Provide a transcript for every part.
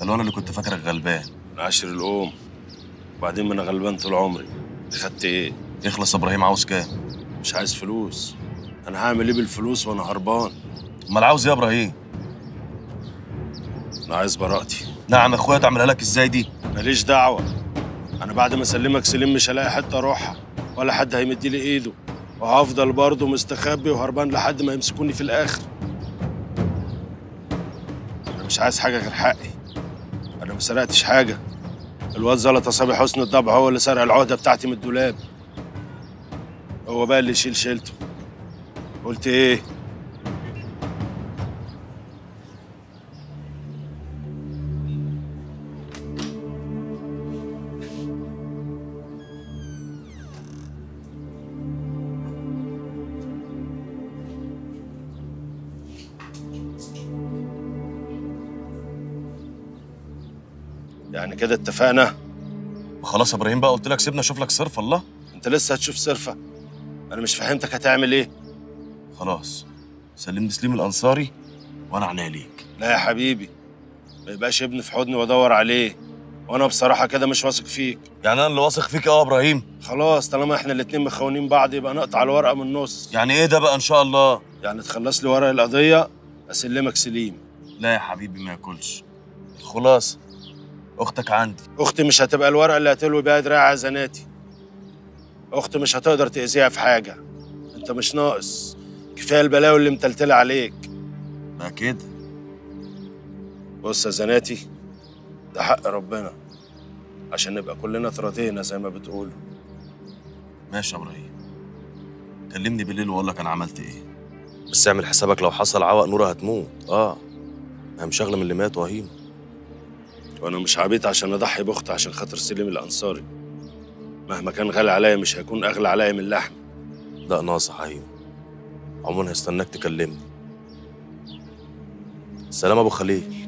قالوا انا اللي كنت فاكرك غلبان من عشر الأم وبعدين ما أنا غلبان طول عمري خدت إيه؟ يخلص يا ابراهيم عاوز كام مش عايز فلوس أنا هعمل إيه بالفلوس وأنا هربان؟ امال عاوز ايه يا ابراهيم أنا عايز براءتي نعم يا اخويا تعملها لك ازاي دي ماليش دعوة أنا بعد ما أسلمك سليم مش هلاقي حتة أروحها ولا حد هيمد لي إيده وهفضل برضه مستخبي وهربان لحد ما يمسكوني في الآخر أنا مش عايز حاجة غير حقي أنا ما سرقتش حاجة الواد زلطة صبي حسن الضبع هو اللي سرق العهدة بتاعتي من الدولاب هو بقى اللي يشيل شيلته قلت إيه؟ يعني كده اتفقنا خلاص يا ابراهيم بقى قلت لك سيبنا اشوف لك صرف الله انت لسه هتشوف صرفة انا مش فهمتك هتعمل ايه خلاص سلمني سليم الانصاري وانا عناية ليك لا يا حبيبي ما يبقاش ابني في حضني وادور عليه وانا بصراحة كده مش واثق فيك يعني انا اللي واثق فيك اه يا ابراهيم خلاص طالما احنا الاتنين مخونين بعض يبقى نقطع الورقة من النص يعني ايه ده بقى ان شاء الله يعني تخلص لي ورق القضية اسلمك سليم لا يا حبيبي ما ياكلش الخلاصه اختك عندي اختي مش هتبقى الورقة اللي هتلوي بيها دراع عزناتي اختي مش هتقدر تأذيها في حاجة انت مش ناقص كفاية البلاوي اللي متلتلة عليك بقى كده بص يا زناتي ده حق ربنا عشان نبقى كلنا اتراضينا زي ما بتقولوا ماشي يا ابراهيم كلمني بالليل واقول لك انا عملت ايه بس اعمل حسابك لو حصل عوق نوره هتموت اه اهم شغله من اللي مات وهيم وانا مش عبيط عشان اضحي باختي عشان خاطر سليم الانصاري مهما كان غالي عليا مش هيكون اغلى عليا من اللحم لا ناقص يا هيم عموما هستناك تكلمني سلام ابو خليل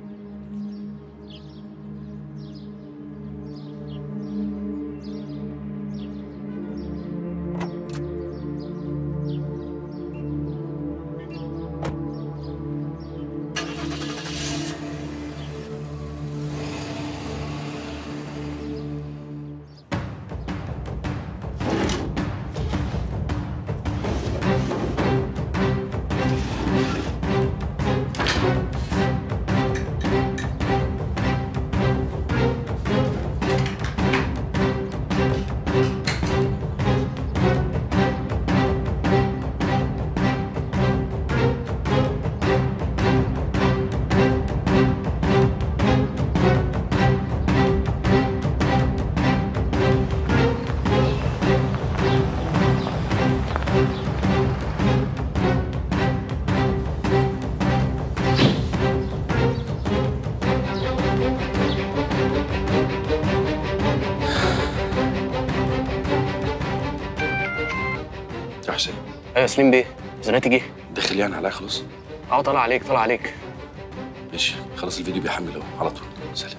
يا حسين ايوه يا سليم بيه زناتي جه داخل يعني عليا خلاص اه طلع عليك طلع عليك ماشي خلاص الفيديو بيحمل اهو على طول سلام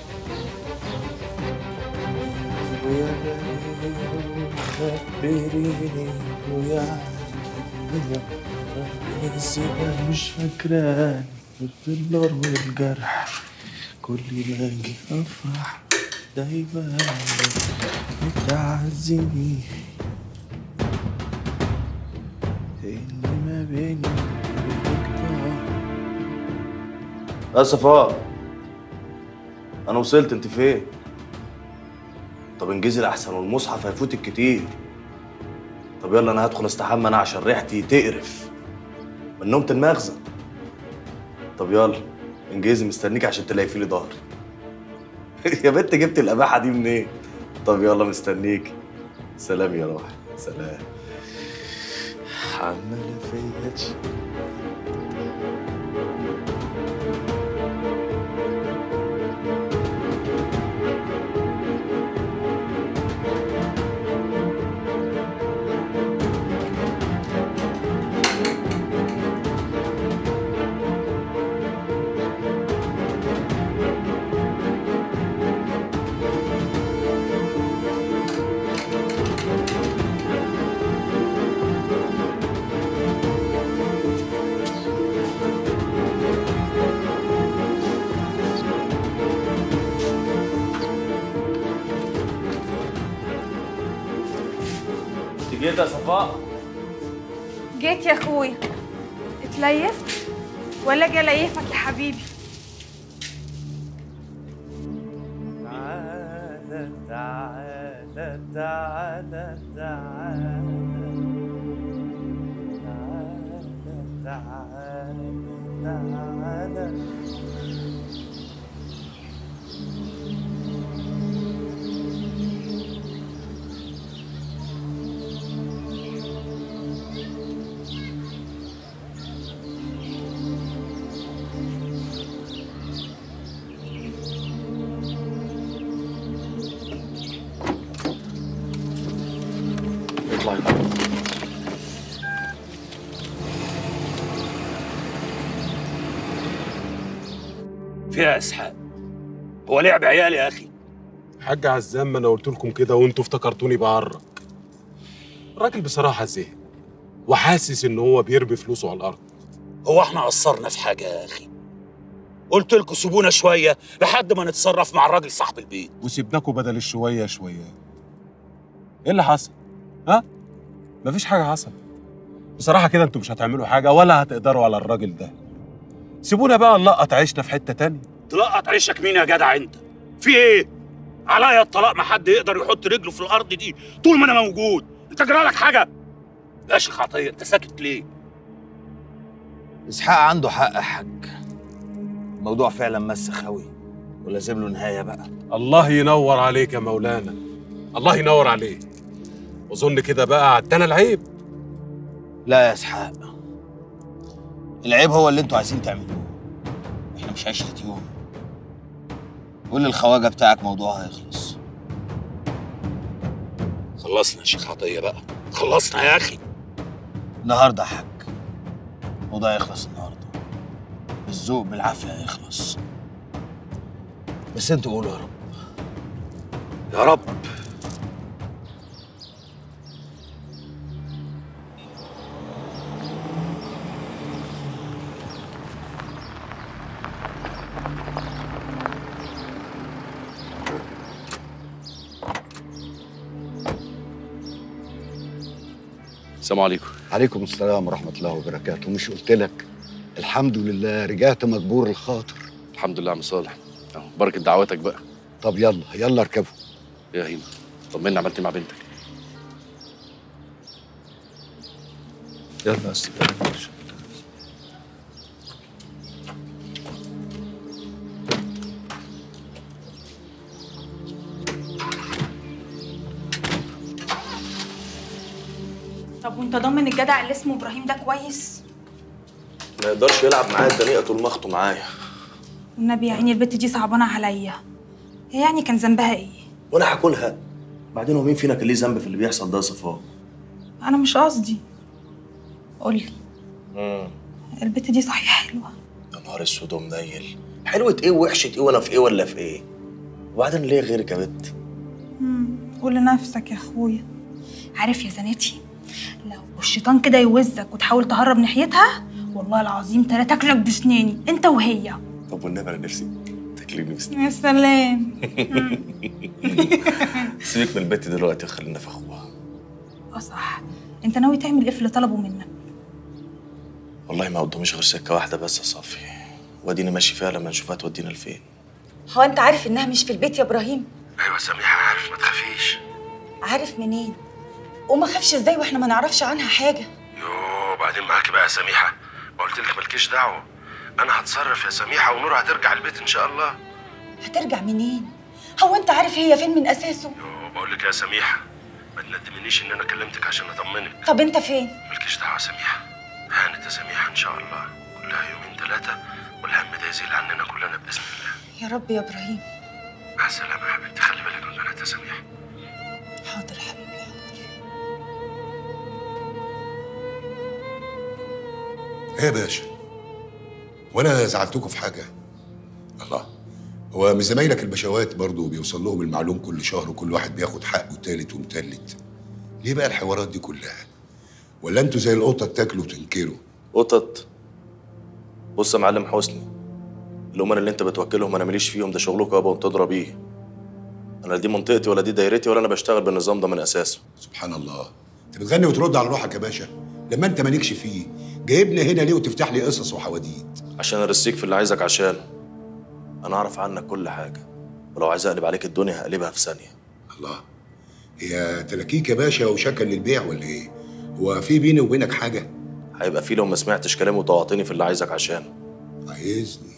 مش فاكران الدولار والجرح كل ما اجي افرح دايما بتعزني اللي ما بيني وبينك يا صفاء انا وصلت انت فين طب انجزي الاحسن والمصحف هيفوتك كتير طب يلا انا هدخل استحمى انا عشان ريحتي تقرف من نومة المخزن طب يلا انجزي مستنيك عشان تلاقي لي ظهري يا بنت جبت الاباحه دي منين طب يلا مستنيك سلام يا روحي سلام عمالة فيا جيت يا صفاء جيت يا اخويا اتليفت ولا اجي اليفك يا حبيبي تعالى تعالى تعالى تعالى تعالى تعالى تعالى اطلع يلا فيها اسحاق هو لعب عيال يا اخي حاج عزام ما انا قلت لكم كده وانتوا افتكرتوني بعرك الراجل بصراحه زهق وحاسس ان هو بيرمي فلوسه على الارض هو احنا قصرنا في حاجه يا اخي قلت لكم سيبونا شويه لحد ما نتصرف مع الراجل صاحب البيت وسيبناكوا بدل الشويه شويه ايه اللي حصل ها مفيش حاجه حصلت بصراحه كده انتوا مش هتعملوا حاجه ولا هتقدروا على الراجل ده سيبونا بقى نلقط عيشنا في حته تانية تلقط عيشك مين يا جدع انت في ايه عليا الطلاق ما حد يقدر يحط رجله في الارض دي طول ما انا موجود انت جرالك حاجه يا شيخ عطيه انت ساكت ليه اسحاق عنده حق يا حاج الموضوع فعلا مسخ قوي ولازم له نهايه بقى الله ينور عليك يا مولانا الله ينور عليك واظن كده بقى عدنا العيب لا يا اسحاق العيب هو اللي انتوا عايزين تعملوه احنا مش عشرة يوم قول للخواجه بتاعك موضوعها هيخلص خلصنا يا شيخ عطيه بقى خلصنا يا اخي النهارده يا حاج الموضوع هيخلص النهارده بالذوق بالعافيه هيخلص بس انتوا قولوا يا رب يا رب السلام عليكم عليكم السلام ورحمة الله وبركاته مش قلت لك الحمد لله رجعت مجبور الخاطر الحمد لله يا عم صالح أهو، بركه دعواتك بقى طب يلا يلا اركبوا يا هيما طمنا عملت إيه مع بنتك يلا يا استاذ طب وانت ضامن الجدع اللي اسمه ابراهيم ده كويس ما يقدرش يلعب معايا الدنيا طول ما اخته معايا والنبي يا عيني البت دي صعبانه عليا هي يعني كان ذنبها ايه وانا هاكلها بعدين هو مين فينا كان ليه ذنب في اللي بيحصل ده يا صفاء انا مش قصدي قولي امم البت دي صحيح حلوه يا نهار اسود ومنيل حلوة ايه ووحشة ايه وانا في ايه ولا في ايه وبعدين ليه غيرك يا بت مم، قول لنفسك يا اخويا عارف يا زناتي لو الشيطان كده يوزك وتحاول تهرب ناحيتها والله العظيم تلا تاكلك بسناني انت وهي طب والنبي انا نفسي تاكليني بسنين يا سلام سيبك من البت دلوقتي وخلينا في اخوها اه صح انت ناوي تعمل ايه في اللي طلبه منك والله ما قداميش غير سكة واحدة بس يا صافي واديني ماشي فيها لما نشوفها تودينا لفين هو انت عارف انها مش في البيت يا ابراهيم ايوه سميحه عارف ما تخافيش عارف منين وما خافش ازاي واحنا ما نعرفش عنها حاجه يوه بعدين معاكي بقى يا سميحه ما قلت لك مالكيش دعوه انا هتصرف يا سميحه ونور هترجع البيت ان شاء الله هترجع منين هو انت عارف هي فين من اساسه يوه بقول لك يا سميحه ما تندمنيش ان انا كلمتك عشان اطمنك طب انت فين مالكيش دعوه يا سميحه هانت يا سميحه ان شاء الله كلها يومين ثلاثه والهم ده يزيل عننا كلنا باذن الله يا رب يا ابراهيم مع السلامه يا حبيبتي خلي بالك من بنات يا سميحه حاضر حبيبي حاضر ايه يا باشا وانا زعلتكم في حاجه الله هو من زمايلك البشوات برضه بيوصل لهم المعلوم كل شهر وكل واحد بياخد حقه تالت ومتلت ليه بقى الحوارات دي كلها ولا انتوا زي القطط تاكلوا وتنكروا قطط بص يا معلم حسني الأمر اللي انت بتوكلهم انا ماليش فيهم ده شغلكم يابا وانت تدرى بيه انا لا دي منطقتي ولا دي دايرتي ولا انا بشتغل بالنظام ده من اساسه سبحان الله انت بتغني وترد على روحك يا باشا لما انت مالكش فيه جايبنا هنا ليه وتفتح لي قصص وحواديت عشان ارسيك في اللي عايزك عشان انا اعرف عنك كل حاجه ولو عايز اقلب عليك الدنيا هقلبها في ثانيه الله هي تلاكيك يا باشا وشكل للبيع ولا ايه هو في بيني وبينك حاجه هيبقى في لو ما سمعتش كلامي وطوعتني في اللي عايزك عشان عايزني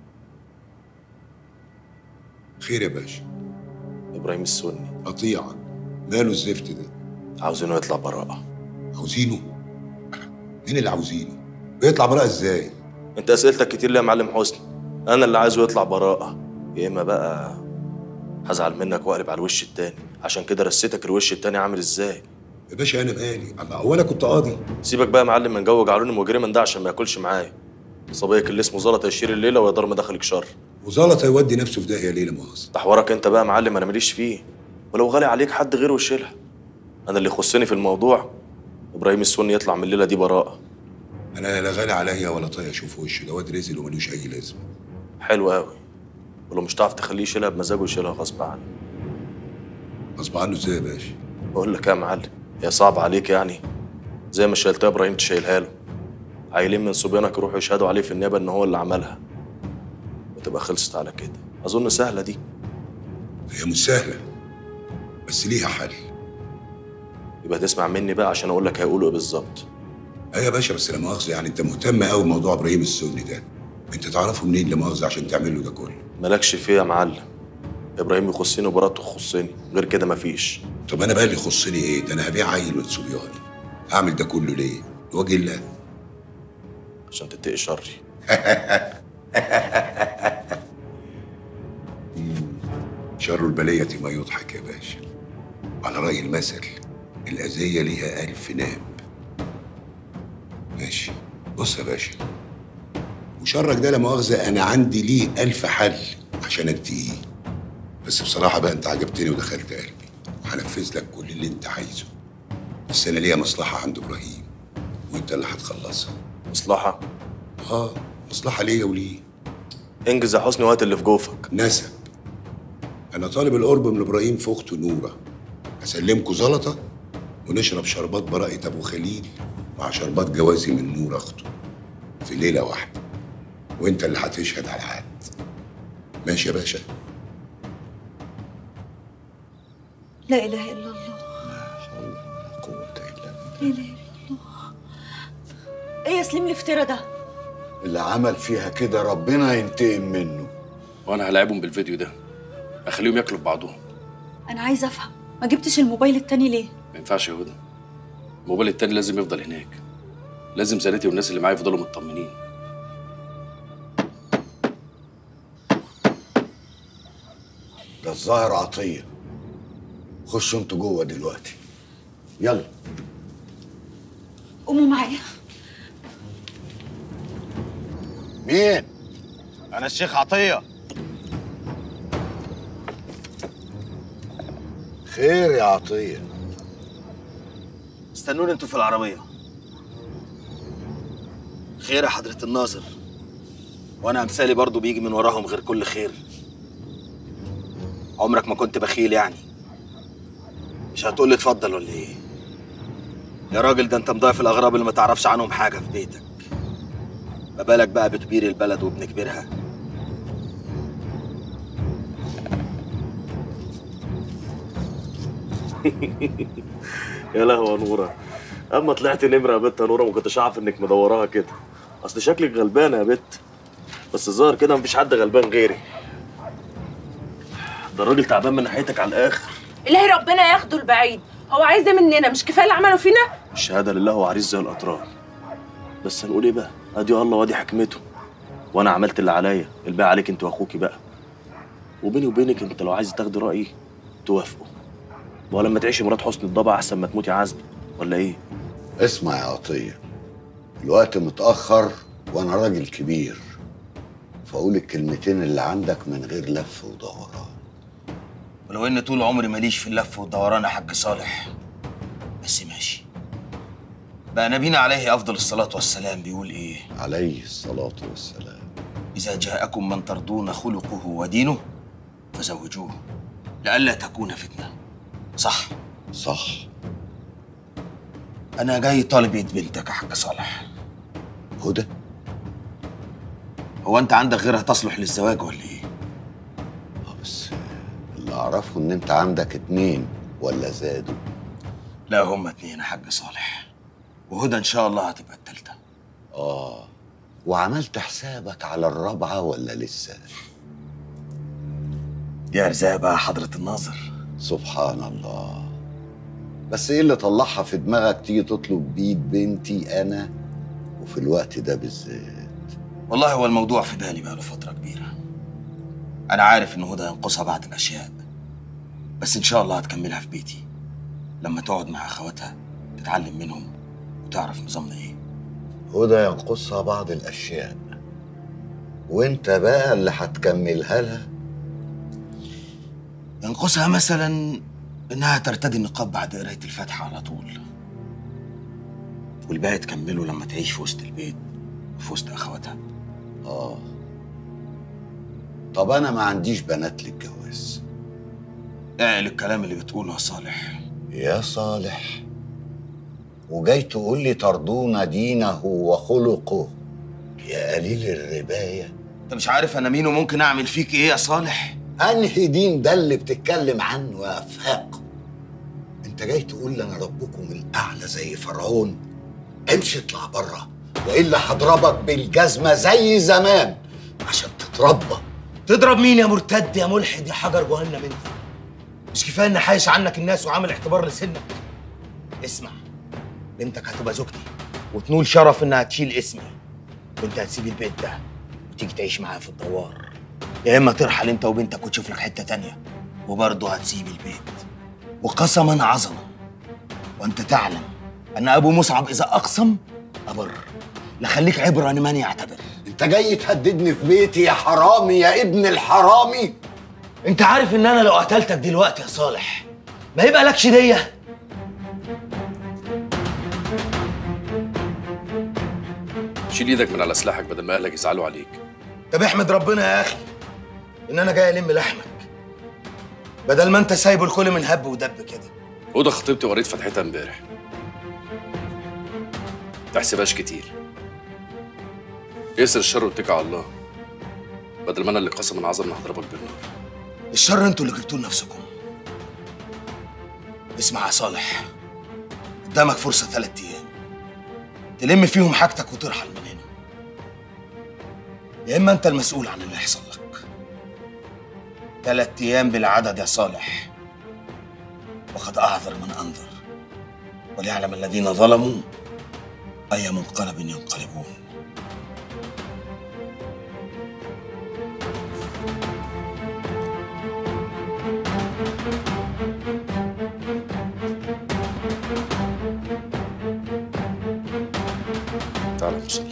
خير يا باشا ابراهيم السني قطيعة ماله الزفت ده عاوزينه يطلع براءه عاوزينه مين اللي عاوزينه بيطلع براءة ازاي انت اسئلتك كتير ليه يا معلم حسني انا اللي عايزه يطلع براءه يا اما بقى هزعل منك واقلب على الوش التاني عشان كده رسيتك الوش التاني عامل ازاي يا باشا انا مالي الله هو انا كنت قاضي سيبك بقى يا معلم من جو جعلوني مجرما ده عشان ما ياكلش معايا صبيك اللي اسمه زلط هيشير الليله ويا دار ما دخلك شر وزلط هيودي نفسه في داهيه ليه لا مؤاخذه ده حوارك انت بقى يا معلم انا ماليش فيه ولو غالي عليك حد غيره يشيلها انا اللي يخصني في الموضوع ابراهيم السني يطلع من الليله دي براءه انا لا غالي عليا ولا طايق اشوف وشه ده واد رزل وملوش اي لازمه حلو قوي ولو مش هتعرف تخليه يشيلها بمزاجه يشيلها غصب عنه غصب عنه ازاي يا باشا بقول لك يا معلم هي صعبة عليك يعني زي ما شيلتها ابراهيم تشيلها له عيلين من صبيانك يروحوا يشهدوا عليه في النيابة ان هو اللي عملها وتبقى خلصت على كده اظن سهلة دي هي مش سهله بس ليها حل يبقى تسمع مني بقى عشان اقول لك هيقولوا ايه بالظبط ايوه يا باشا بس لا مؤاخذه يعني انت مهتم قوي بموضوع ابراهيم السني ده انت تعرفه منين لا مؤاخذه عشان تعمل له ده كله مالكش فيه يا معلم ابراهيم يخصني وبراءته تخصني غير كده مفيش طب انا بقى اللي يخصني ايه ده انا هبيع عيل من صبياني اعمل ده كله ليه لوجه الله عشان تتقي شري شر البلية ما يضحك يا باشا على رأي المثل الأذية ليها ألف ناب ماشي بص يا باشا وشرك ده لا مؤاخذة أنا عندي ليه ألف حل عشان أنتهيه بس بصراحة بقى أنت عجبتني ودخلت قلبي وهنفذ لك كل اللي أنت عايزه بس أنا ليا مصلحة عند إبراهيم وأنت اللي هتخلصها مصلحة آه مصلحة ليا وليه انجز يا حسني وقت اللي في جوفك نسب انا طالب القرب من ابراهيم في اخته نوره هسلمكوا زلطه ونشرب شربات براءة ابو خليل مع شربات جوازي من نور اخته في ليله واحده وانت اللي هتشهد على العقد ماشي يا باشا لا اله الا الله لا اله الا الله ايه يا سليم الافتراء ده اللي عمل فيها كده ربنا ينتقم منه وانا هلاعبهم بالفيديو ده اخليهم ياكلوا ببعضهم انا عايزه افهم ما جبتش الموبايل التاني ليه ما ينفعش يا هدى الموبايل التاني لازم يفضل هناك لازم زناتي والناس اللي معايا يفضلوا مطمنين ده الظاهر عطيه خشوا انتوا جوه دلوقتي يلا قوموا معايا مين؟ أنا الشيخ عطية خير يا عطيه استنوني انتوا في العربية خير يا حضرة الناظر وأنا أمثالي برضو بيجي من وراهم غير كل خير عمرك ما كنت بخيل يعني مش هتقول لي اتفضل ولا ايه يا راجل ده انت مضايف الاغراب اللي ما تعرفش عنهم حاجه في بيتك ما بالك بقى بكبير البلد وابن كبيرها يا لهوي يا نورة اما طلعت نمرة يا بت يا نورة ما كنتش عارف انك مدوراها كده اصل شكلك غلبانة يا بت بس الظاهر كده مفيش حد غلبان غيري ده الراجل تعبان من ناحيتك على الاخر إلهي ربنا ياخده البعيد هو عايز ايه مننا مش كفايه اللي عمله فينا الشهادة لله هو عريس زي الأطرار بس هنقول ايه بقى ادي الله وادي حكمته وانا عملت اللي عليا الباقي عليك انت واخوكي بقى وبيني وبينك انت لو عايز تاخدي رأيي توافقوا ولما تعيشي مرات حسن الضبع احسن ما تموتي عزب ولا ايه اسمع يا عطيه الوقت متاخر وانا راجل كبير فاقول الكلمتين اللي عندك من غير لف ودوران ولو ان طول عمري ماليش في اللف والدوران يا حاج صالح بس ماشي بقى نبينا عليه افضل الصلاه والسلام بيقول ايه عليه الصلاه والسلام اذا جاءكم من ترضون خلقه ودينه فزوجوه لئلا تكون فتنه صح صح انا جاي طالب ايد بنتك يا حاج صالح هدى هو انت عندك غيرها تصلح للزواج ولا ايه بس اللي اعرفه ان انت عندك اتنين ولا زادوا لا هما اتنين يا حاج صالح وهدى ان شاء الله هتبقى التالتة اه وعملت حسابك على الرابعه ولا لسه دي ارزاق بقى حضرة الناظر سبحان الله بس ايه اللي طلعها في دماغك تيجي تطلب بيد بنتي انا وفي الوقت ده بالذات والله هو الموضوع في بالي بقاله فترة كبيرة أنا عارف إن هدى ينقصها بعض الأشياء بس إن شاء الله هتكملها في بيتي لما تقعد مع أخواتها تتعلم منهم وتعرف نظامنا إيه هدى ينقصها بعض الاشياء وانت بقى اللي هتكملها لها ينقصها مثلا إنها ترتدي النقاب بعد قراية الفاتحة على طول والباقي تكمله لما تعيش في وسط البيت وفي وسط أخواتها اه طب انا ما عنديش بنات للجواز اعقل الكلام اللي بتقوله يا صالح يا صالح وجاي تقول لي ترضون دينه وخلقه يا قليل الرباية انت مش عارف انا مين وممكن اعمل فيك ايه يا صالح انهي دين ده اللي بتتكلم عنه يا افاق انت جاي تقول لي انا ربكم الاعلى زي فرعون امشي اطلع بره والا هضربك بالجزمه زي زمان عشان تتربى تضرب مين يا مرتد يا ملحد يا حجر جهنم انت مش كفايه ان حايش عنك الناس وعامل اعتبار لسنك اسمع بنتك هتبقى زوجتي وتنول شرف انها تشيل اسمي وانت هتسيب البيت ده وتيجي تعيش معايا في الدوار يا اما ترحل انت وبنتك وتشوف لك حته تانية وبرضه هتسيب البيت وقسما عظما وانت تعلم ان ابو مصعب اذا اقسم ابر لخليك عبره لمن يعتبر انت جاي تهددني في بيتي يا حرامي يا ابن الحرامي انت عارف ان انا لو قتلتك دلوقتي يا صالح ما يبقى لكش ديه شيل ايدك من على سلاحك بدل ما اهلك يزعلوا عليك طب احمد ربنا يا اخي ان انا جاي الم لحمك بدل ما انت سايبه الكل من هب ودب كده اوضه خطيبتي وريت فتحتها امبارح تحسبهاش كتير يسر الشر واتكل على الله بدل ما انا اللي قسما عظم هضربك بالنار الشر انتوا اللي جبتوه لنفسكم اسمع يا صالح قدامك فرصة ثلاث أيام تلم فيهم حاجتك وترحل من هنا يا إما أنت المسؤول عن اللي يحصل لك ثلاث أيام بالعدد يا صالح وقد أعذر من أنذر وليعلم الذين ظلموا أي منقلب ينقلبون تعالى يا مصطفى